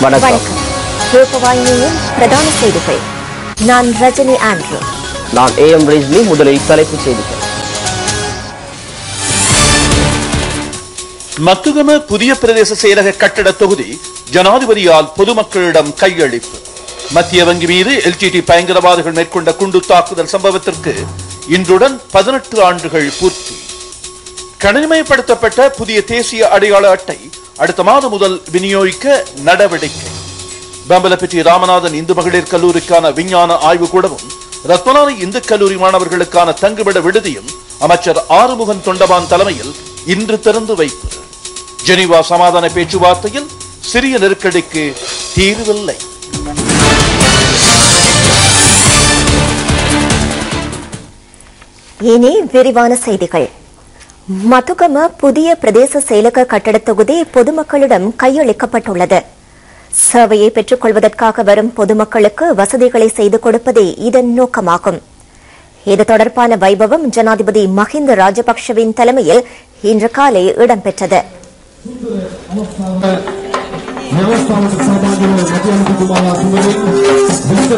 வணக்கம் ரூபவாயினியின் பிரதான செய்திகள் நான் ரஜினி ஆண்ட்ரூ நான் ஏ எம் ரிஜ்னி முதலில் தலைப்புச் செய்திகள் மத்துகம புதிய பிரதேச செயலக கட்டட தொகுதி ஜனாதிபதியால் பொதுமக்களிடம் கையளிப்பு மத்திய வங்கி மீது எல்டிடி பயங்கரவாதிகள் மேற்கொண்ட குண்டு தாக்குதல் சம்பவத்திற்கு இன்றுடன் பதினெட்டு ஆண்டுகள் பூர்த்தி கணினிமயப்படுத்தப்பட்ட புதிய தேசிய அடையாள அட்டை அடுத்த மாதம் முதல் விநியோகிக்க நடவடிக்கை பம்பலப்பட்டி ராமநாதன் இந்து மகளிர் கல்லூரிக்கான விஞ்ஞான ஆய்வுக்கூடமும் ரத்மலானி இந்து கல்லூரி மாணவர்களுக்கான தங்குமிட விடுதியும் அமைச்சர் ஆறுமுகன் தொண்டமான் தலைமையில் இன்று திறந்து வைப்பு ஜெனீவா சமாதான பேச்சுவார்த்தையில் சிறிய நெருக்கடிக்கு தீர்வில்லை இனி விரிவான செய்திகள் மதுகம புதிய பிரதேச செயலக கட்டடத் தொகுதி பொதுமக்களிடம் கையளிக்கப்பட்டுள்ளது சேவையை பெற்றுக் கொள்வதற்காக வரும் பொதுமக்களுக்கு வசதிகளை செய்து கொடுப்பதே இதன் நோக்கமாகும் இது தொடர்பான வைபவம் ஜனாதிபதி மஹிந்த ராஜபக்ஷவின் தலைமையில் இன்று காலை இடம்பெற்றது వ్యవస్థాపక సమాజంలో మధ్యాహ్న కుటుంబాల సుమరి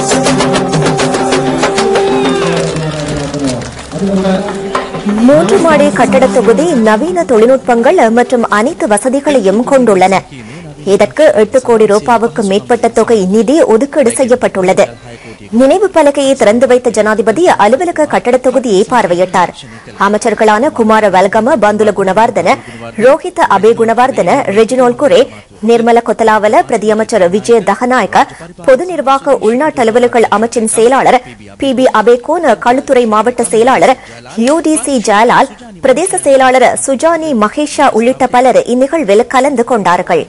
மூன்று மாடி கட்டடத் தொகுதி நவீன தொழில்நுட்பங்கள் மற்றும் அனைத்து வசதிகளையும் கொண்டுள்ளன இதற்கு எட்டு கோடி ரூபாவுக்கு மேற்பட்ட தொகை நிதி ஒதுக்கீடு செய்யப்பட்டுள்ளது நினைவு பலகையை திறந்து வைத்த ஜனாதிபதி அலுவலக கட்டடத் தொகுதியை பார்வையிட்டார் அமைச்சர்களான குமார வல்கம பந்துல குணவர்தன ரோஹித அபே குணவர்தன ரெஜினோல் குரே நிர்மல கொத்தலாவல பிரதியமைச்சர் விஜய தகநாயக்க பொது நிர்வாக உள்நாட்டு அலுவலர்கள் அமைச்சின் செயலாளர் பி பி அபேகோன் களுத்துறை மாவட்ட செயலாளர் யுடிசி ஜெயலால் பிரதேச செயலாளர் சுஜானி மகேஷா உள்ளிட்ட பலர் இந்நிகழ்வில் கலந்து கொண்டார்கள்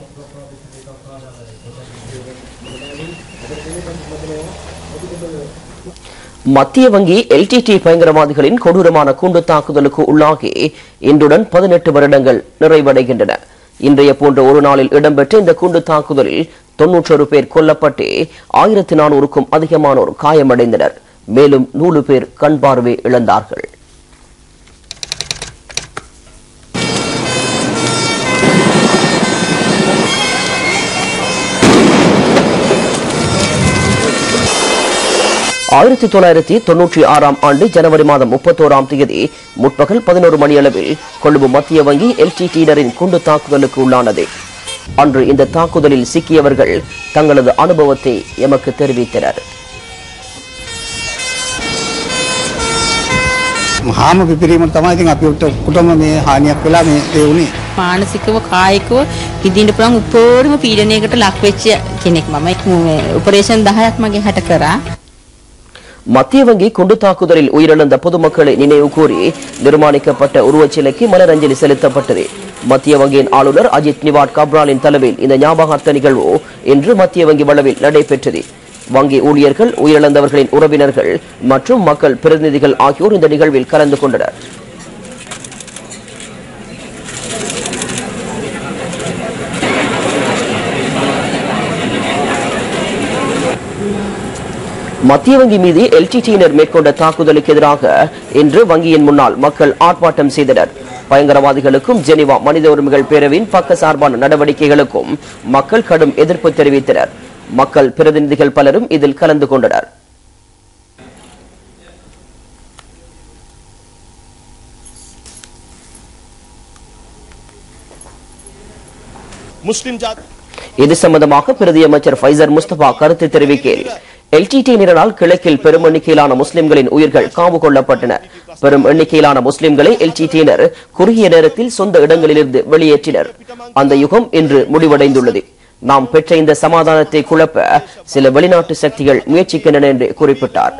மத்திய வங்கி எல்டிடி பயங்கரவாதிகளின் கொடூரமான குண்டு தாக்குதலுக்கு உள்ளாகி இன்றுடன் பதினெட்டு வருடங்கள் நிறைவடைகின்றன இன்றைய போன்ற ஒரு நாளில் இடம்பெற்ற இந்த குண்டு தாக்குதலில் தொன்னூற்றொரு பேர் கொல்லப்பட்டு ஆயிரத்தி நானூறுக்கும் அதிகமானோர் காயமடைந்தனர் மேலும் நூறு பேர் கண் பார்வை இழந்தார்கள் ஆயிரத்தி தொள்ளாயிரத்தி தொன்னூற்றி ஆறாம் ஆண்டு ஜனவரி மாதம் முப்பத்தோராம் தேதி முற்பகல் பதினோரு மணியளவில் கொழும்பு மத்திய வங்கி எல்டிடியினரின் குண்டு தாக்குதலுக்கு உள்ளானது அன்று இந்த தாக்குதலில் சிக்கியவர்கள் தங்களது அனுபவத்தை எமக்கு தெரிவித்தனர் මහාම පිපිරීම තමයි ඉතින් අපි ඔක්කොටම මේ හානියක් වෙලා මේ ඒ වුණේ. මානසිකව කායිකව විඳින්න පුළුවන් උපරිම පීඩනයකට ලක් වෙච්ච කෙනෙක් මම ඔපරේෂන් 10ක් මගේ හැට කරා மத்திய வங்கி குண்டு தாக்குதலில் உயிரிழந்த பொதுமக்களை நினைவு கூறி நிர்மாணிக்கப்பட்ட உருவச்சிலைக்கு மலரஞ்சலி செலுத்தப்பட்டது மத்திய வங்கியின் ஆளுநர் அஜித் நிவாட் கப்ராலின் தலைமையில் இந்த ஞாபகார்த்த நிகழ்வு இன்று மத்திய வங்கி வளவில் நடைபெற்றது வங்கி ஊழியர்கள் உயிரிழந்தவர்களின் உறவினர்கள் மற்றும் மக்கள் பிரதிநிதிகள் ஆகியோர் இந்த நிகழ்வில் கலந்து கொண்டனர் மத்திய வங்கி மீது எல்டிடியினர் மேற்கொண்ட தாக்குதலுக்கு எதிராக இன்று வங்கியின் முன்னால் மக்கள் ஆர்ப்பாட்டம் செய்தனர் பயங்கரவாதிகளுக்கும் ஜெனிவா மனித உரிமைகள் பேரவையின் பக்க சார்பான நடவடிக்கைகளுக்கும் மக்கள் கடும் எதிர்ப்பு தெரிவித்தனர் மக்கள் பிரதிநிதிகள் பலரும் இதில் கலந்து கொண்டனர் முஸ்லிம் ஜாதி இது சம்பந்தமாக பிரதி அமைச்சர் ஃபைசர் முஸ்தபா கருத்து தெரிவிக்கையில் எல்டிடியினரால் கிழக்கில் பெரும் எண்ணிக்கையிலான முஸ்லிம்களின் உயிர்கள் காவு கொள்ளப்பட்டன பெரும் எண்ணிக்கையிலான முஸ்லிம்களை எல்டிடியினர் குறுகிய நேரத்தில் சொந்த இடங்களிலிருந்து வெளியேற்றினர் அந்த யுகம் இன்று முடிவடைந்துள்ளது நாம் பெற்ற இந்த சமாதானத்தை குழப்ப சில வெளிநாட்டு சக்திகள் முயற்சிக்கின்றன என்று குறிப்பிட்டார்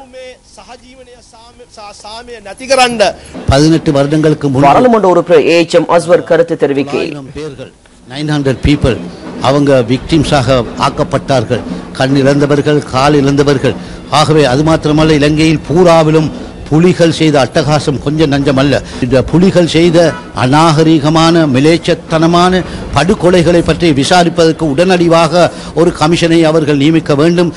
සාමය නැති කරන්න பதினெட்டு வருடங்களுக்கு முன்பு பாராளுமன்ற உறுப்பினர் ஏ எச் எம் அஸ்வர் கருத்து தெரிவிக்கையில் ஆயிரம் பேர்கள் நைன் ஹண்ட்ரட் பீப்புள் அவங்க விக்டிம்ஸாக ஆக்கப்பட்டார்கள் கண் இழந்தவர்கள் கால் இழந்தவர்கள் ஆகவே அது மாத்திரமல்ல இலங்கையில் பூராவிலும் புலிகள் செய்த அட்டகாசம் கொஞ்சம் நஞ்சமல்ல இந்த புலிகள் செய்த அநாகரீகமான மிலேச்சத்தனமான படுகொலைகளை பற்றி விசாரிப்பதற்கு உடனடியாக ஒரு கமிஷனை அவர்கள் நியமிக்க வேண்டும்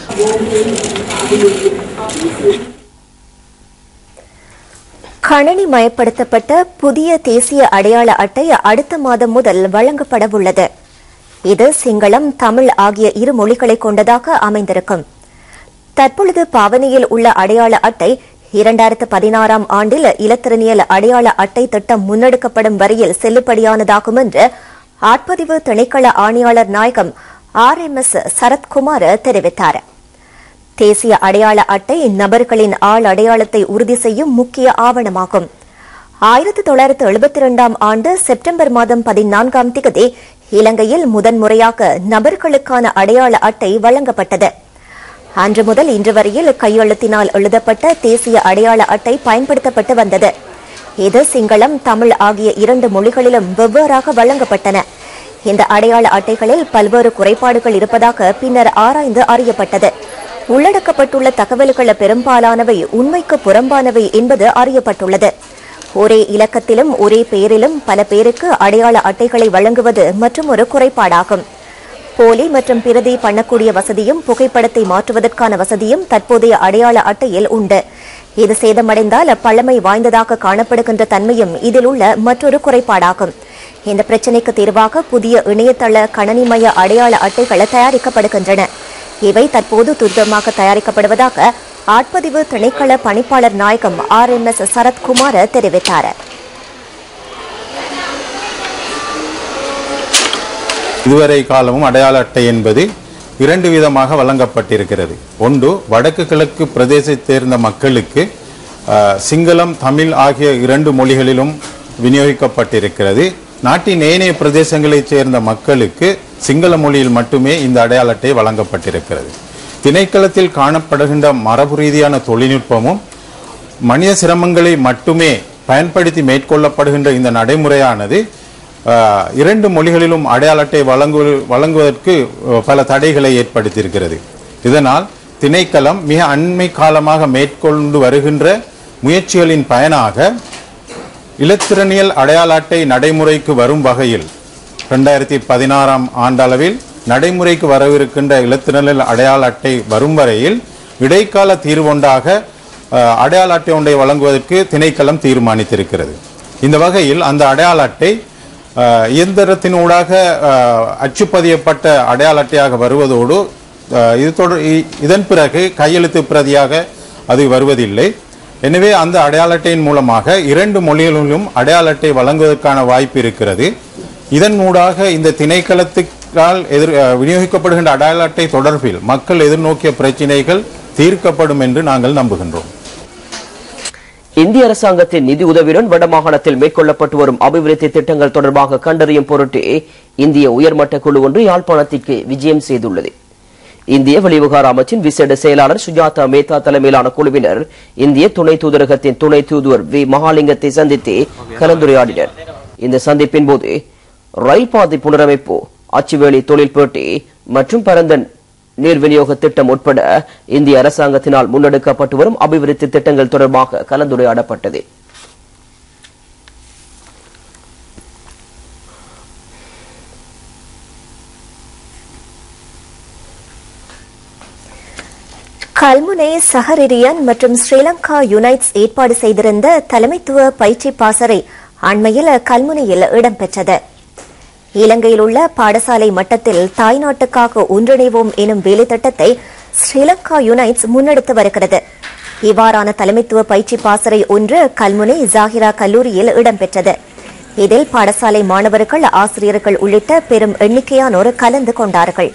கணனி மயப்படுத்தப்பட்ட புதிய தேசிய அடையாள அட்டை அடுத்த மாதம் முதல் வழங்கப்பட உள்ளது இது சிங்களம் தமிழ் ஆகிய இரு மொழிகளை கொண்டதாக அமைந்திருக்கும் தற்பொழுது பாவனையில் உள்ள அடையாள அட்டை இரண்டாயிரத்து பதினாறாம் ஆண்டில் இலத்திரனியல் அடையாள அட்டை திட்டம் முன்னெடுக்கப்படும் வரையில் செல்லுபடியானதாகும் என்று ஆட்பதிவு திணைக்கள ஆணையாளர் நாயகம் ஆர் எம் எஸ் சரத்குமார் தெரிவித்தார் தேசிய அடையாள அட்டை நபர்களின் ஆள் அடையாளத்தை உறுதி செய்யும் முக்கிய ஆவணமாகும் ஆயிரத்தி தொள்ளாயிரத்து எழுபத்தி இரண்டாம் ஆண்டு செப்டம்பர் மாதம் பதினான்காம் திகதி இலங்கையில் முதன்முறையாக நபர்களுக்கான அடையாள அட்டை வழங்கப்பட்டது அன்று முதல் இன்று வரையில் கையெழுத்தினால் எழுதப்பட்ட தேசிய அடையாள அட்டை பயன்படுத்தப்பட்டு வந்தது இது சிங்களம் தமிழ் ஆகிய இரண்டு மொழிகளிலும் வெவ்வேறாக வழங்கப்பட்டன இந்த அடையாள அட்டைகளில் பல்வேறு குறைபாடுகள் இருப்பதாக பின்னர் ஆராய்ந்து அறியப்பட்டது உள்ளடக்கப்பட்டுள்ள தகவல்கள் பெரும்பாலானவை உண்மைக்கு புறம்பானவை என்பது அறியப்பட்டுள்ளது ஒரே இலக்கத்திலும் ஒரே பெயரிலும் பல பேருக்கு அடையாள அட்டைகளை வழங்குவது மற்றும் ஒரு குறைபாடாகும் போலி மற்றும் பிரதி பண்ணக்கூடிய வசதியும் புகைப்படத்தை மாற்றுவதற்கான வசதியும் தற்போதைய அடையாள அட்டையில் உண்டு இது சேதமடைந்தால் பழமை வாய்ந்ததாக காணப்படுகின்ற தன்மையும் இதில் உள்ள மற்றொரு குறைபாடாகும் இந்த பிரச்சினைக்கு தீர்வாக புதிய இணையதள கணனிமய அடையாள அட்டைகள் தயாரிக்கப்படுகின்றன இவை தற்போது துரிதமாக தயாரிக்கப்படுவதாக ஆட்பதிவு திணைக்கள பணிப்பாளர் நாயகம் ஆர் எம் எஸ் சரத்குமார் தெரிவித்தார் இதுவரை காலமும் அடையாள அட்டை என்பது இரண்டு விதமாக வழங்கப்பட்டிருக்கிறது ஒன்று வடக்கு கிழக்கு பிரதேசத்தைச் சேர்ந்த மக்களுக்கு அஹ், சிங்களம் தமிழ் ஆகிய இரண்டு மொழிகளிலும் விநியோகிக்கப்பட்டிருக்கிறது நாட்டின் ஏனைய பிரதேசங்களைச் சேர்ந்த மக்களுக்கு சிங்கள மொழியில் மட்டுமே இந்த அடையாள அட்டை வழங்கப்பட்டிருக்கிறது திணைக்களத்தில் காணப்படுகின்ற மரபு ரீதியான தொழில்நுட்பமும் மனித சிரமங்களை மட்டுமே பயன்படுத்தி மேற்கொள்ளப்படுகின்ற இந்த நடைமுறையானது ஆஹ், இரண்டு மொழிகளிலும் அடையாள அட்டை வழங்கு வழங்குவதற்கு அஹ், பல தடைகளை ஏற்படுத்தியிருக்கிறது இதனால் திணைக்களம் மிக அண்மை காலமாக மேற்கொண்டு வருகின்ற முயற்சிகளின் பயனாக இலத்திரனியல் அடையாள அட்டை நடைமுறைக்கு வரும் வகையில் ரெண்டாயிரத்தி பதினாறாம் ஆண்டளவில் நடைமுறைக்கு வரவிருக்கின்ற இலத்திரனியல் அடையாள அட்டை வரும் வரையில் இடைக்கால தீர்வொன்றாக அஹ், அடையாள அட்டை ஒன்றை வழங்குவதற்கு திணைக்களம் தீர்மானித்திருக்கிறது இந்த வகையில் அந்த அடையாள அட்டை அஹ், இயந்திரத்தினூடாக அஹ், அச்சுப்பதியப்பட்ட அடையாள அட்டையாக வருவதோடு அஹ், இது தொடர் இ- இதன் பிறகு கையெழுத்து பிரதியாக அது வருவதில்லை எனவே அந்த அடையாள அட்டையின் மூலமாக இரண்டு மொழிகளிலும் அடையாள அட்டை வழங்குவதற்கான வாய்ப்பு இருக்கிறது இதன் ஊடாக இந்த திணைக்களத்துக்கால் எதிர் அஹ், விநியோகிக்கப்படுகின்ற அடையாள அட்டை தொடர்பில் மக்கள் எதிர்நோக்கிய பிரச்சினைகள் தீர்க்கப்படும் என்று நாங்கள் நம்புகின்றோம் இந்திய அரசாங்கத்தின் நிதி உதவியுடன் வடமாகாணத்தில் மேற்கொள்ளப்பட்டு வரும் அபிவிருத்தி திட்டங்கள் தொடர்பாக கண்டறியும் பொருட்டு இந்திய உயர்மட்ட குழு ஒன்று யாழ்ப்பாணத்திற்கு விஜயம் செய்துள்ளது இந்திய வெளிவிவகார அமைச்சின் விசேட செயலாளர் சுஜாதா மேத்தா தலைமையிலான குழுவினர் இந்திய துணை தூதரகத்தின் துணை தூதுவர் வி மகாலிங்கத்தை சந்தித்து கலந்துரையாடினர் இந்த சந்திப்பின் போது ரயில் பாதை புனரமைப்பு அச்சுவேலி தொழில் பேட்டி மற்றும் பரந்தன் நீர் விநியோக திட்டம் உட்பட இந்திய அரசாங்கத்தினால் முன்னெடுக்கப்பட்டு வரும் அபிவிருத்தி திட்டங்கள் தொடர்பாக கலந்துரையாடப்பட்டது கல்முனை சஹரிரியன் மற்றும் ஸ்ரீலங்கா யுனைட்ஸ் ஏற்பாடு செய்திருந்த தலைமைத்துவ பயிற்சி பாசறை அண்மையில் கல்முனையில் இடம்பெற்றது இலங்கையில் உள்ள பாடசாலை மட்டத்தில் தாய்நாட்டுக்காக ஒன்றிணைவோம் எனும் வேலை திட்டத்தை ஸ்ரீலங்கா யுனைட்ஸ் முன்னெடுத்து வருகிறது இவ்வாறான தலைமைத்துவ பயிற்சி பாசறை ஒன்று கல்முனை ஜாகிரா கல்லூரியில் இடம்பெற்றது இதில் பாடசாலை மாணவர்கள் ஆசிரியர்கள் உள்ளிட்ட பெரும் எண்ணிக்கையானோர் கலந்து கொண்டார்கள்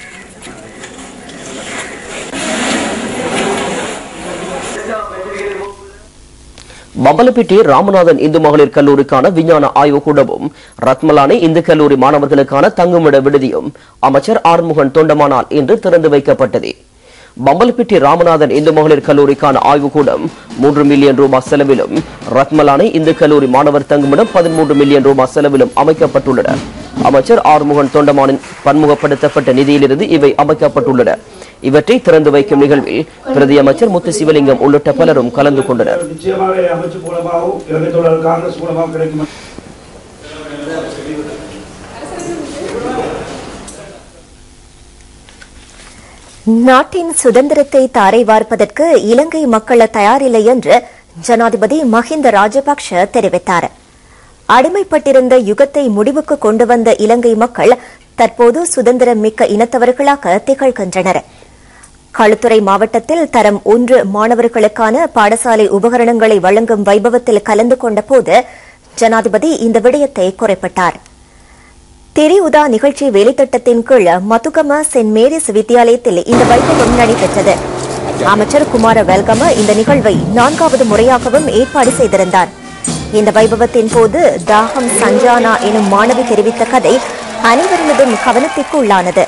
பம்பலப்பிட்டி ராமநாதன் இந்து மகளிர் கல்லூரிக்கான விஞ்ஞான ஆய்வுக் கூடமும் ரத்மலானை இந்து கல்லூரி மாணவர்களுக்கான தங்குமிட விடுதியும் அமைச்சர் ஆறுமுகன் தொண்டமானால் இன்று திறந்து வைக்கப்பட்டது பம்பலப்பிட்டி ராமநாதன் இந்து மகளிர் கல்லூரிக்கான ஆய்வுக்கூடம் மூன்று மில்லியன் ரூபாய் செலவிலும் ரத்மலானை இந்து கல்லூரி மாணவர் தங்குமிடம் பதிமூன்று மில்லியன் ரூபாய் செலவிலும் அமைக்கப்பட்டுள்ளன அமைச்சர் ஆறுமுகன் தொண்டமானின் பன்முகப்படுத்தப்பட்ட நிதியிலிருந்து இவை அமைக்கப்பட்டுள்ளன இவற்றை திறந்து வைக்கும் நிகழ்வில் பிரதி அமைச்சர் முத்து சிவலிங்கம் உள்ளிட்ட பலரும் கலந்து கொண்டனர் நிச்சயமாக அமைச்சு மூலமாகவும் இலங்கை தொழிலாளர் காங்கிரஸ் மூலமாகவும் கிடைக்கும் நாட்டின் சுதந்திரத்தை தாரை வார்ப்பதற்கு இலங்கை மக்கள் தயாரில்லை என்று ஜனாதிபதி மஹிந்த ராஜபக்ஷ தெரிவித்தார் அடிமைப்பட்டிருந்த யுகத்தை முடிவுக்கு கொண்டு வந்த இலங்கை மக்கள் தற்போது சுதந்திரம் மிக்க இனத்தவர்களாக திகழ்கின்றனர் களுத்துறை மாவட்டத்தில் தரம் ஒன்று மாணவர்களுக்கான பாடசாலை உபகரணங்களை வழங்கும் வைபவத்தில் கலந்து கொண்டபோது ஜனாதிபதி இந்த விடயத்தை குறிப்பிட்டார் திரியுதா நிகழ்ச்சி வேலைத்திட்டத்தின் கீழ் மதுகம சென்ட் மேரிஸ் வித்தியாலயத்தில் இந்த வைபவம் நடைபெற்றது அமைச்சர் குமார வெல்கம இந்த நிகழ்வை நான்காவது முறையாகவும் ஏற்பாடு செய்திருந்தார் இந்த வைபவத்தின் போது தாகம் சஞ்சானா எனும் மாணவி தெரிவித்த கதை அனைவரினதும் கவனத்திற்கு உள்ளானது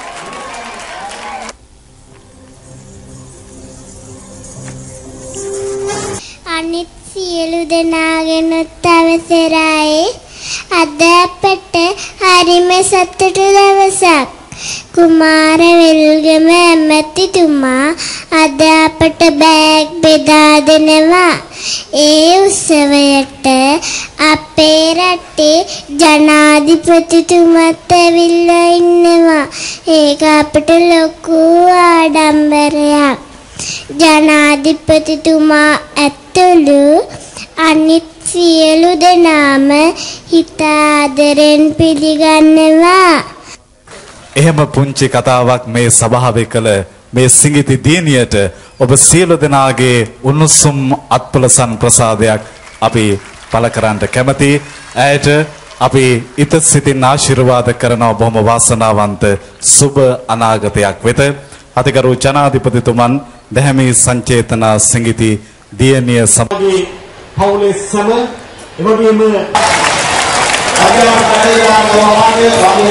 අනිත් සියලු දෙනාගෙනුත් අවසරයි අද අපට හරිම සතුටු දවසක් කුමාර වෙල්ගම ඇමැතිතුමා අද අපට බෑග් බෙදා දෙනවා ඒ උත්සවයට අපේ රටේ ජනාධිපතිතුමත් ඇවිල්ලා ඉන්නවා ඒක අපට ලොකු ආඩම්බරයක් ජනාධිපතිතුමා ඇතුළු අනිත් සියලු දෙනාම හිතාදරෙන් පිළිගන්නවා. එහෙම පුංචි කතාවක් මේ සභාවේ කළ මේ සිඟිති දියණියට ඔබ සියලු දෙනාගේ උණුසුම් අත්පලසන් ප්‍රසාදයක් අපි පළ කරන්නට කැමති. ඇයට අපි ඉත සිතින් ආශිර්වාද කරනවා බොහොම වාසනාවන්ත සුබ අනාගතයක් වෙත. අතිගරු ජනාධිපතිතුමන් දැහැමි සංචේතනා සිඟිති දියණිය සම පවුලේ සම එවැගේම අධ්‍යාපන කටයුතු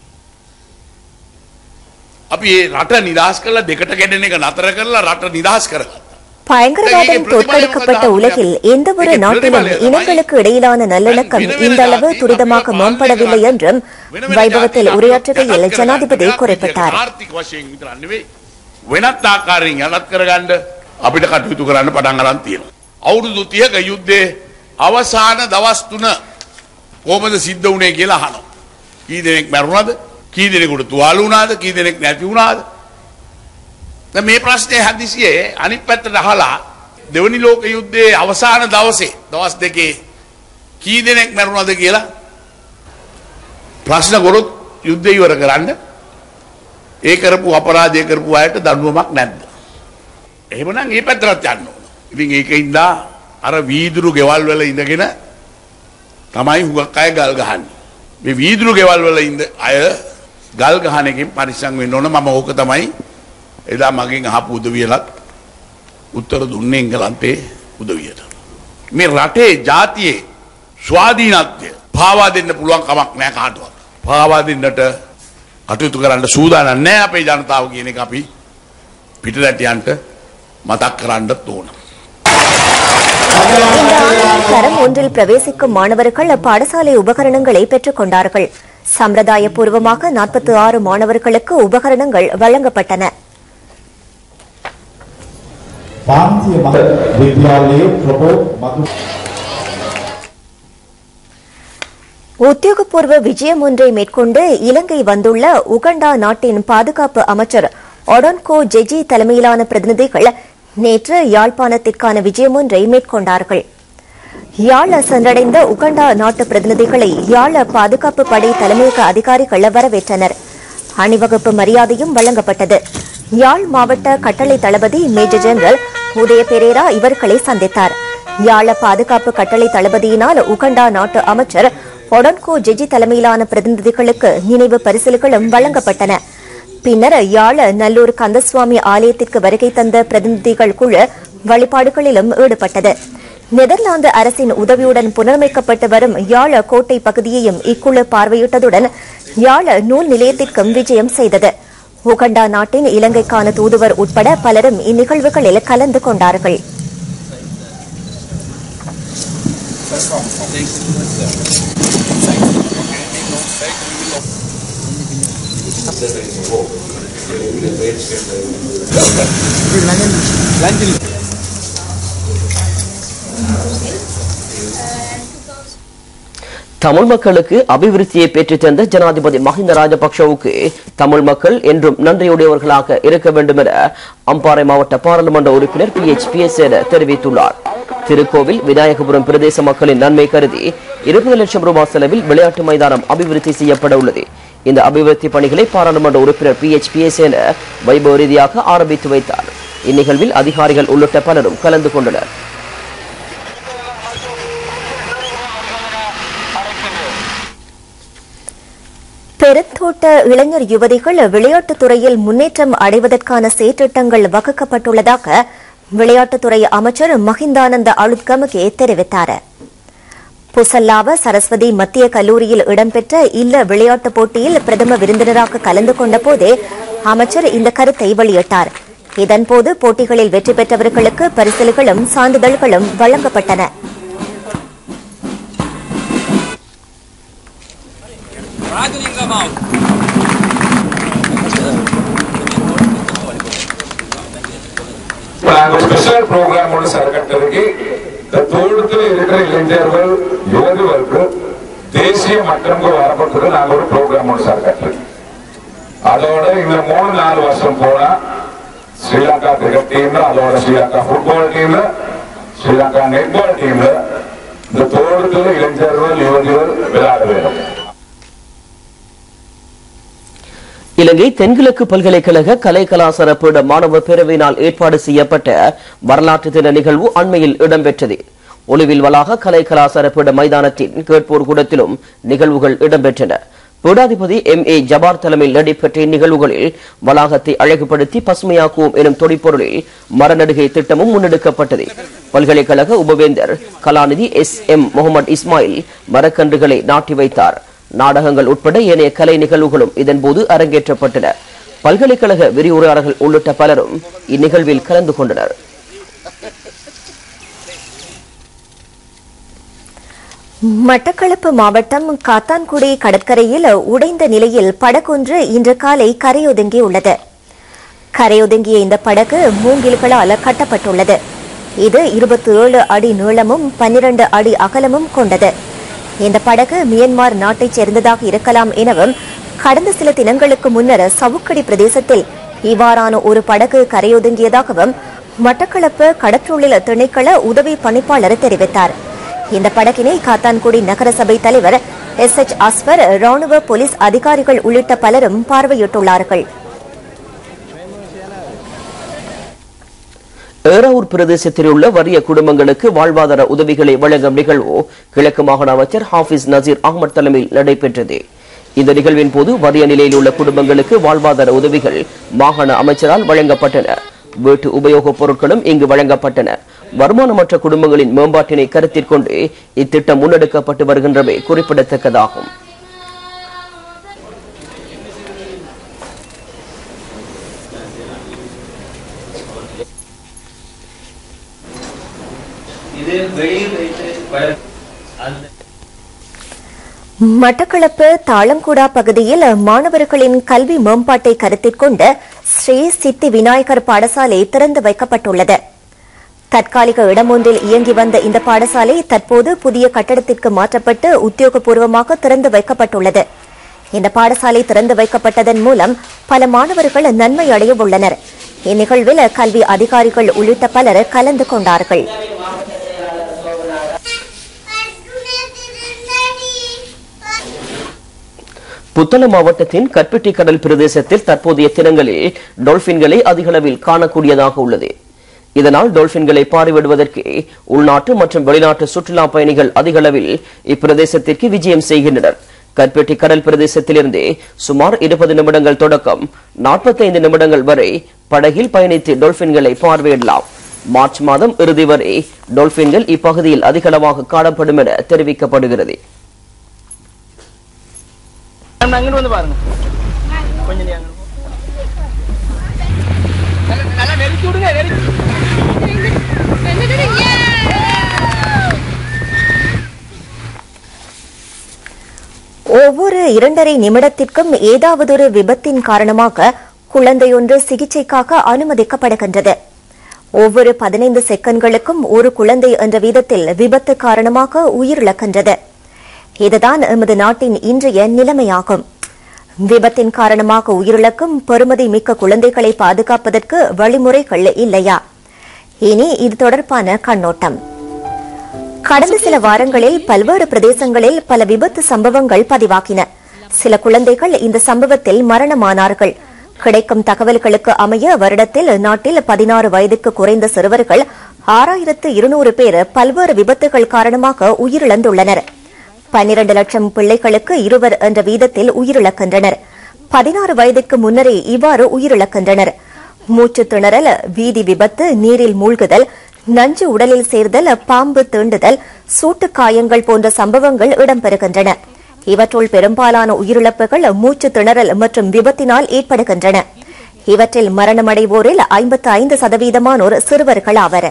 අපි ඒ රට නිදහස් කරලා දෙකට කැඩෙන එක නතර කරලා රට නිදහස් කරගත්තා. பயங்கரவாதம் தோற்கடிக்கப்பட்ட உலகில் எந்த ஒரு நாட்டிலும் இனங்களுக்கு இடையிலான நல்லிணக்கம் இந்த அளவு துரிதமாக மேம்படவில்லை என்றும் வைபவத்தில் உரையாற்றுகையில் ஜனாதிபதி குறிப்பிட்டார் ආර්ථික වශයෙන් විතරක් නෙවෙයි වෙනත් ආකාරයෙන් යටත් කරගන්න අපිට කටයුතු කරන්න පටන් අරන් තියෙනවා. අවුරුදු 30ක යුද්ධයේ අවසාන දවස් තුන කොහොමද සිද්ධ වුණේ කියලා අහනවා. කී දෙනෙක් මැරුණාද? කී දෙනෙකුට තුවාල වුණාද? කී දෙනෙක් නැති වුණාද? දැන් මේ ප්‍රශ්නේ හදිසියේ අනිත් පැත්තට අහලා දෙවනි ලෝක යුද්ධයේ අවසාන දවසේ දවස් දෙකේ කී දෙනෙක් මැරුණාද කියලා ප්‍රශ්න කරොත් යුද්ධය ඉවර කරන්න ඒ කරපු අපරාධය කරපු අයට දඬුවමක් නැද්ද? එහෙමනම් ඒ පැත්තට යන්න ඕන. ඉතින් ඒකින්ද අර වීදුරු ගෙවල් වල ඉඳගෙන තමයි හුඟක් අය ගල් ගහන්නේ. මේ වීදුරු ගෙවල් වල ඉඳ අය ගල් ගහන එකෙන් පරිස්සම් වෙන්න ඕන. මම ඕක තමයි එදා මගෙන් අහපු උදවියලත් උත්තර දුන්නේ එංගලන්තේ උදවියට. මේ රටේ ජාතියේ ස්වාධීනත්වය පාවා දෙන්න පුළුවන් කමක් නැහැ කාටවත්. පාවා දෙන්නට කටයුතු කරන්න සූදානම් නැහැ අපේ ජනතාව කියන එක අපි පිටරටයන්ට මතක් කරන්නත් ඕන. இந்த ஆண்டு தரம் ஒன்றில் பிரவேசிக்கும் மாணவர்கள் பாடசாலை உபகரணங்களை பெற்றுக் கொண்டார்கள் சம்பிரதாய பூர்வமாக நாற்பத்தி ஆறு மாணவர்களுக்கு உபகரணங்கள் வழங்கப்பட்டன පාන්තිය මත විද්‍යාලයේ ප්‍රබෝධ මතු உத்தியோகபூர்வ விஜயம் ஒன்றை மேற்கொண்டு இலங்கை வந்துள்ள உகண்டா நாட்டின் பாதுகாப்பு அமைச்சர் ஒடன்கோ ஜெஜி தலைமையிலான பிரதிநிதிகள் நேற்று யாழ்ப்பாணத்திற்கான விஜயம் ஒன்றை மேற்கொண்டார்கள் யாழ சென்றடைந்த உகண்டா நாட்டு பிரதிநிதிகளை யாழ பாதுகாப்பு படை தலைமையக அதிகாரிகள் வரவேற்றனர் அணிவகுப்பு மரியாதையும் வழங்கப்பட்டது யாழ் மாவட்ட கட்டளை தளபதி மேஜர் ஜெனரல் உதய பெரேரா இவர்களை சந்தித்தார் யாழ பாதுகாப்பு கட்டளை தளபதியினால் உகண்டா நாட்டு அமைச்சர் ஒடன்கோ ஜெஜி தலைமையிலான பிரதிநிதிகளுக்கு நினைவு பரிசில்களும் வழங்கப்பட்டன பின்னர் யாழ நல்லூர் கந்தசுவாமி ஆலயத்திற்கு வருகை தந்த பிரதிநிதிகள் குழு வழிபாடுகளிலும் ஈடுபட்டது நெதர்லாந்து அரசின் உதவியுடன் புனரமைக்கப்பட்டு வரும் யாழ கோட்டை பகுதியையும் இக்குழு பார்வையிட்டதுடன் யாழ நூல் நிலையத்திற்கும் விஜயம் செய்தது உகண்டா நாட்டின் இலங்கைக்கான தூதுவர் உட்பட பலரும் இந்நிகழ்வுகளில் கலந்து கொண்டார்கள் தமிழ் மக்களுக்கு அபிவிருத்தியை பெற்றுத் தந்த ஜனாதிபதி மஹிந்த ராஜபக்ஷவுக்கு தமிழ் மக்கள் என்றும் நன்றியுடையவர்களாக இருக்க வேண்டும் என அம்பாறை மாவட்ட பாராளுமன்ற உறுப்பினர் பி எச் பி எஸ் தெரிவித்துள்ளார் திருக்கோவில் விநாயகபுரம் பிரதேச மக்களின் நன்மை கருதி இருபது லட்சம் ரூபாய் செலவில் விளையாட்டு மைதானம் அபிவிருத்தி செய்யப்பட உள்ளது இந்த அபிவிருத்தி பணிகளை பாராளுமன்ற உறுப்பினர் பி எச் என வைபவ ரீதியாக ஆரம்பித்து வைத்தார் இந்நிகழ்வில் அதிகாரிகள் உள்ளிட்ட பலரும் கலந்து கொண்டனர் பெருந்தோட்ட இளைஞர் யுவதிகள் விளையாட்டுத் துறையில் முன்னேற்றம் அடைவதற்கான செயற்றிட்டங்கள் வகுக்கப்பட்டுள்ளதாக விளையாட்டுத்துறை அமைச்சர் மஹிந்தானந்த அழுத்கமகே தெரிவித்தார் புசல்லாவ சரஸ்வதி மத்திய கல்லூரியில் இடம்பெற்ற இல்ல விளையாட்டுப் போட்டியில் பிரதம விருந்தினராக கலந்து கொண்ட போதே அமைச்சர் இந்த கருத்தை வெளியிட்டார் இதன்போது போட்டிகளில் வெற்றி பெற்றவர்களுக்கு பரிசில்களும் சான்றிதழ்களும் வழங்கப்பட்டன நாங்கள் ஸ்பெஷல் ப்ரோக்ராம் ஒன்று சரக்கட்டிருக்கு இந்த தோட்டத்தில் இருக்கிற இளைஞர்கள் யுவதிகளுக்கு தேசிய மட்டம்க்கு வரப்பட்டு நாங்கள் ஒரு ப்ரோக்ராம் ஒன்று சரக்கட்டிருக்கு அதோட இந்த மூணு நாலு வருஷம் போனா ஸ்ரீலங்கா கிரிக்கெட் டீம்ல அதோட ஸ்ரீலங்கா ஃபுட்பால் டீம்ல ஸ்ரீலங்கா நெட்பால் டீம்ல இந்த தோட்டத்தில் இளைஞர்கள் யுவதிகள் விளையாட வேண்டும் இலங்கை தென்கிழக்கு பல்கலைக்கழக கலை கலாசார பீட மாணவர் பேரவையினால் ஏற்பாடு செய்யப்பட்ட வரலாற்று தின நிகழ்வு அண்மையில் இடம்பெற்றது ஒளிவில் வளாக கலை கலாசார பீட மைதானத்தின் கேட்போர் கூடத்திலும் நிகழ்வுகள் இடம்பெற்றன பீடாதிபதி எம் ஏ ஜபார் தலைமையில் நடைபெற்ற இந்நிகழ்வுகளில் வளாகத்தை அழகுபடுத்தி பசுமையாக்குவோம் எனும் தொடிப்பொருளில் மரநடுகை திட்டமும் முன்னெடுக்கப்பட்டது பல்கலைக்கழக உபவேந்தர் கலாநிதி எஸ் எம் முகமது இஸ்மாயில் மரக்கன்றுகளை நாட்டி வைத்தார் நாடகங்கள் உட்பட ஏனைய கலை நிகழ்வுகளும் இதன்போது அரங்கேற்றப்பட்டன பல்கலைக்கழக விரிவுரையாளர்கள் உள்ளிட்ட பலரும் இந்நிகழ்வில் கலந்து கொண்டனர் மட்டக்களப்பு மாவட்டம் காத்தான்குடி கடற்கரையில் உடைந்த நிலையில் படகொன்று இன்று காலை கரையொதுங்கியுள்ளது கரையொதுங்கிய இந்த படகு மூங்கில்களால் கட்டப்பட்டுள்ளது இது இருபத்தி ஏழு அடி நீளமும் பன்னிரண்டு அடி அகலமும் கொண்டது இந்த படகு மியன்மார் நாட்டைச் சேர்ந்ததாக இருக்கலாம் எனவும் கடந்த சில தினங்களுக்கு முன்னர் சவுக்கடி பிரதேசத்தில் இவ்வாறான ஒரு படகு கரையொதுங்கியதாகவும் மட்டக்களப்பு கடற்றொழில் திணைக்கள உதவி பணிப்பாளர் தெரிவித்தார் இந்த படகினை காத்தான்குடி நகரசபை தலைவர் எஸ் எச் அஸ்வர் ராணுவ போலீஸ் அதிகாரிகள் உள்ளிட்ட பலரும் பார்வையிட்டுள்ளார்கள் ஏறாவூர் பிரதேசத்தில் உள்ள வறிய குடும்பங்களுக்கு வாழ்வாதார உதவிகளை வழங்கும் நிகழ்வு கிழக்கு மாகாண அமைச்சர் ஹாஃபிஸ் நசீர் அகமது தலைமையில் நடைபெற்றது இந்த நிகழ்வின் போது வறிய நிலையில் உள்ள குடும்பங்களுக்கு வாழ்வாதார உதவிகள் மாகாண அமைச்சரால் வழங்கப்பட்டன வீட்டு உபயோகப் பொருட்களும் இங்கு வழங்கப்பட்டன வருமானமற்ற குடும்பங்களின் மேம்பாட்டினை கருத்தில் கொண்டு இத்திட்டம் முன்னெடுக்கப்பட்டு வருகின்றமை குறிப்பிடத்தக்கதாகும் இது வெயில் வைத்து வளர் அந்த மட்டக்களப்பு தாளங்குடா பகுதியில் மாணவர்களின் கல்வி மேம்பாட்டை கருத்தில் கொண்டு ஸ்ரீ சித்தி விநாயகர் பாடசாலை திறந்து வைக்கப்பட்டுள்ளது தற்காலிக இடமொன்றில் இயங்கி வந்த இந்த பாடசாலை தற்போது புதிய கட்டடத்திற்கு மாற்றப்பட்டு உத்தியோகபூர்வமாக திறந்து வைக்கப்பட்டுள்ளது இந்த பாடசாலை திறந்து வைக்கப்பட்டதன் மூலம் பல மாணவர்கள் நன்மை அடைய உள்ளனர் இந்நிகழ்வில் கல்வி அதிகாரிகள் உள்ளிட்ட பலர் கலந்து கொண்டார்கள் புத்தளம் மாவட்டத்தின் கற்பிட்டி கடல் பிரதேசத்தில் தற்போதைய தினங்களில் டால்பின்களை அதிக அளவில் காணக்கூடியதாக உள்ளது இதனால் டால்பின்களை பார்வையிடுவதற்கு உள்நாட்டு மற்றும் வெளிநாட்டு சுற்றுலா பயணிகள் அதிக அளவில் இப்பிரதேசத்திற்கு விஜயம் செய்கின்றனர் கற்பெட்டி கடல் பிரதேசத்திலிருந்து சுமார் இருபது நிமிடங்கள் தொடக்கம் 45 நிமிடங்கள் வரை படகில் பயணித்து டால்பின்களை பார்வையிடலாம் மார்ச் மாதம் இறுதி வரை டால்பின்கள் இப்பகுதியில் அதிகளவாக காணப்படும் என தெரிவிக்கப்படுகிறது அங்கிட்டு வந்து பாருங்க கொஞ்சம் நீ அங்கிட்டு போ. நல்லா- நல்லா நெருக்கி விடுங்க நெருக்கி ஒவ்வொரு இரண்டரை நிமிடத்திற்கும் ஏதாவதொரு விபத்தின் காரணமாக குழந்தையொன்று சிகிச்சைக்காக அனுமதிக்கப்படுகின்றது ஒவ்வொரு பதினைந்து செகண்ட்களுக்கும் ஒரு குழந்தை என்ற வீதத்தில் விபத்து காரணமாக உயிரிழக்கின்றது இதுதான் எமது நாட்டின் இன்றைய நிலைமையாகும் விபத்தின் காரணமாக உயிரிழக்கும் பெறுமதி மிக்க குழந்தைகளை பாதுகாப்பதற்கு வழிமுறைகள் இல்லையா இனி இது தொடர்பான கண்ணோட்டம் கடந்த சில வாரங்களில் பல்வேறு பிரதேசங்களில் பல விபத்து சம்பவங்கள் பதிவாகின சில குழந்தைகள் இந்த சம்பவத்தில் மரணமானார்கள் கிடைக்கும் தகவல்களுக்கு அமைய வருடத்தில் நாட்டில் பதினாறு வயதுக்கு குறைந்த சிறுவர்கள் ஆறாயிரத்து இருநூறு பேர் பல்வேறு விபத்துகள் காரணமாக உயிரிழந்துள்ளனர் பன்னிரண்டு லட்சம் பிள்ளைகளுக்கு இருவர் என்ற வீதத்தில் உயிரிழக்கின்றனர் பதினாறு வயதுக்கு முன்னரே இவ்வாறு உயிரிழக்கின்றனர் மூச்சு திணறல் வீதி விபத்து நீரில் மூழ்குதல் நஞ்சு உடலில் சேர்தல் பாம்பு தீண்டுதல் சூட்டு காயங்கள் போன்ற சம்பவங்கள் இடம்பெறுகின்றன இவற்றுள் பெரும்பாலான உயிரிழப்புகள் மூச்சு திணறல் மற்றும் விபத்தினால் ஏற்படுகின்றன இவற்றில் மரணமடைவோரில் ஐம்பத்து ஐந்து சதவீதமானோர் சிறுவர்கள் ஆவர்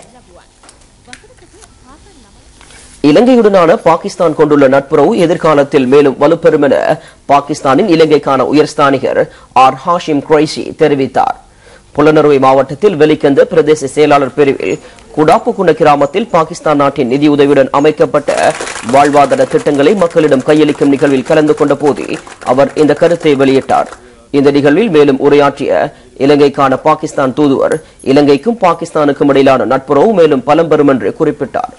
இலங்கையுடனான பாகிஸ்தான் கொண்டுள்ள நட்புறவு எதிர்காலத்தில் மேலும் வலுப்பெறும் என பாகிஸ்தானின் இலங்கைக்கான உயர்ஸ்தானிகர் ஆர் ஹாஷிம் குரைஷி தெரிவித்தார் புலனறுவை மாவட்டத்தில் வெலிக்கந்த பிரதேச செயலாளர் பிரிவில் குடாப்புகுண கிராமத்தில் பாகிஸ்தான் நாட்டின் நிதியுதவியுடன் அமைக்கப்பட்ட வாழ்வாதார திட்டங்களை மக்களிடம் கையளிக்கும் நிகழ்வில் கலந்து கொண்ட போதே அவர் இந்த கருத்தை வெளியிட்டார் இந்த நிகழ்வில் மேலும் உரையாற்றிய இலங்கைக்கான பாகிஸ்தான் தூதுவர் இலங்கைக்கும் பாகிஸ்தானுக்கும் இடையிலான நட்புறவு மேலும் பலம் பெறும் என்று குறிப்பிட்டார்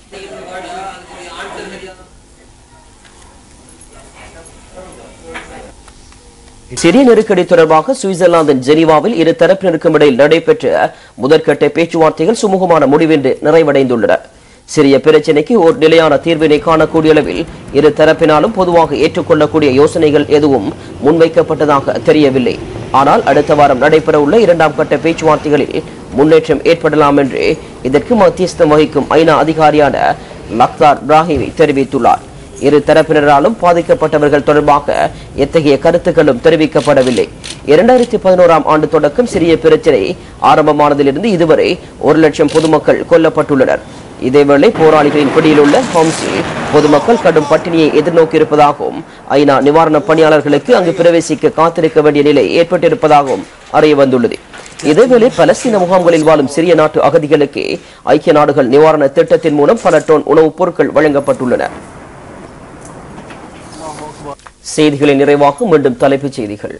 சிறிய நெருக்கடி தொடர்பாக சுவிட்சர்லாந்தின் ஜெனீவாவில் இரு தரப்பினருக்கும் இடையில் நடைபெற்ற முதற்கட்ட பேச்சுவார்த்தைகள் சுமூகமான முடிவின்றி நிறைவடைந்துள்ளன சிறிய பிரச்சினைக்கு ஒரு நிலையான தீர்வினை காணக்கூடிய அளவில் இரு தரப்பினாலும் பொதுவாக ஏற்றுக்கொள்ளக்கூடிய யோசனைகள் எதுவும் முன்வைக்கப்பட்டதாக தெரியவில்லை ஆனால் அடுத்த வாரம் நடைபெறவுள்ள இரண்டாம் கட்ட பேச்சுவார்த்தைகளில் முன்னேற்றம் ஏற்படலாம் என்று இதற்கு மத்தியஸ்தம் வகிக்கும் ஐநா அதிகாரியான லக்தார் பிராஹிமி தெரிவித்துள்ளார் இரு தரப்பினராலும் பாதிக்கப்பட்டவர்கள் தொடர்பாக எத்தகைய கருத்துக்களும் தெரிவிக்கப்படவில்லை இரண்டாயிரத்தி பதினோராம் ஆண்டு தொடக்கம் சிறிய பிரச்சினை ஆரம்பமானதிலிருந்து இதுவரை ஒரு லட்சம் பொதுமக்கள் கொல்லப்பட்டுள்ளனர் இதேவேளை போராளிகளின் பிடியிலுள்ள ஹோம்ஸில் பொதுமக்கள் கடும் பட்டினியை எதிர்நோக்கியிருப்பதாகவும் ஐநா நிவாரணப் பணியாளர்களுக்கு அங்கு பிரவேசிக்க காத்திருக்க வேண்டிய நிலை ஏற்பட்டிருப்பதாகவும் அறிய வந்துள்ளது இதேவேளை பலஸ்தீன முகாம்களில் வாழும் சிறிய நாட்டு அகதிகளுக்கு ஐக்கிய நாடுகள் நிவாரண திட்டத்தின் மூலம் பல டோன் உணவுப் பொருட்கள் வழங்கப்பட்டுள்ளன செய்திகளின் நிறைவாக மீண்டும் தலைப்புச் செய்திகள்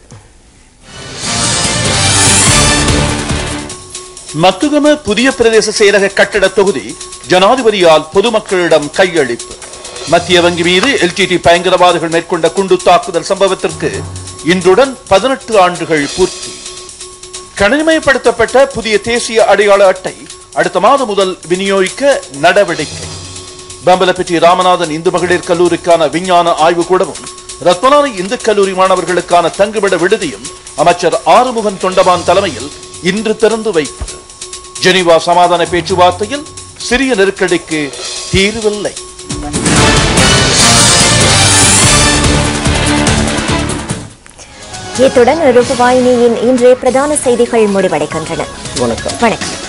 மத்துகம புதிய பிரதேச செயலக கட்டட தொகுதி ஜனாதிபதியால் பொதுமக்களிடம் கையளிப்பு மத்திய வங்கி மீது எல்டிடி பயங்கரவாதிகள் மேற்கொண்ட குண்டு தாக்குதல் சம்பவத்திற்கு இன்றுடன் பதினெட்டு ஆண்டுகள் பூர்த்தி கணினிமயப்படுத்தப்பட்ட புதிய தேசிய அடையாள அட்டை அடுத்த மாதம் முதல் விநியோகிக்க நடவடிக்கை பம்பலப்பட்டி ராமநாதன் இந்து மகளிர் கல்லூரிக்கான விஞ்ஞான ஆய்வு கூடமும் ரத்மலானி இந்து கல்லூரி மாணவர்களுக்கான தங்குமிட விடுதியும் அமைச்சர் ஆறுமுகன் தொண்டமான் தலைமையில் இன்று திறந்து வைப்பு ஜெனீவா சமாதான பேச்சுவார்த்தையில் சிறிய நெருக்கடிக்கு தீர்வில்லை இத்துடன் ரூபவாயினியின் இன்றைய பிரதான செய்திகள் முடிவடைகின்றன வணக்கம் வணக்கம்